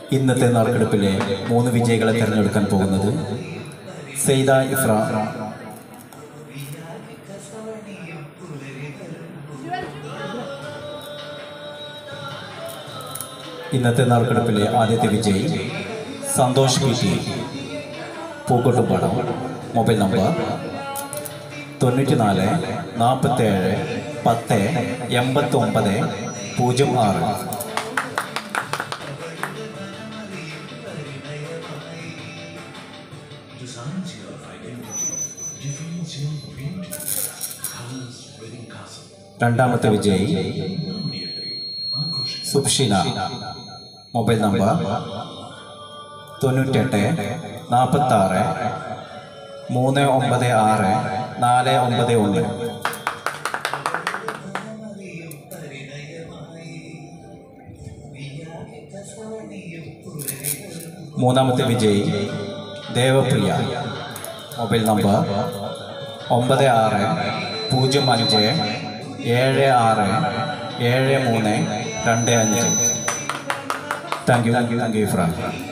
ഇന്നത്തെ നറുക്കെടുപ്പിലെ മൂന്ന് വിജയികളെ തിരഞ്ഞെടുക്കാൻ പോകുന്നത് സെയ്ദ ഇഫ്ര ഇന്നത്തെ നറുക്കെടുപ്പിലെ ആദ്യത്തെ വിജയി Santhosh P T Pookkottumpadam mobile number തൊണ്ണൂറ്റി നാല് നാൽപ്പത്തേഴ് പത്ത് എൺപത്തൊമ്പത് പൂജ്യം ആറ് designs your identity, defines your beauty, colors wedding castle. രണ്ടാമത്തെ വിജയി Ankush, സുബ്ഷിന മൊബൈൽ നമ്പർ തൊണ്ണൂറ്റെട്ട് നാൽപ്പത്താറ് മൂന്ന് ഒമ്പത് ആറ് നാല് ഒമ്പത് ഒന്ന് മൂന്നാമത്തെ വിജയി ദേവപ്രിയ മൊബൈൽ നമ്പർ ഒമ്പത് ആറ് പൂജ്യം അഞ്ച് ഏഴ് ആറ് ഏഴ് മൂന്ന് രണ്ട് അഞ്ച് thank you thank you thank you Frank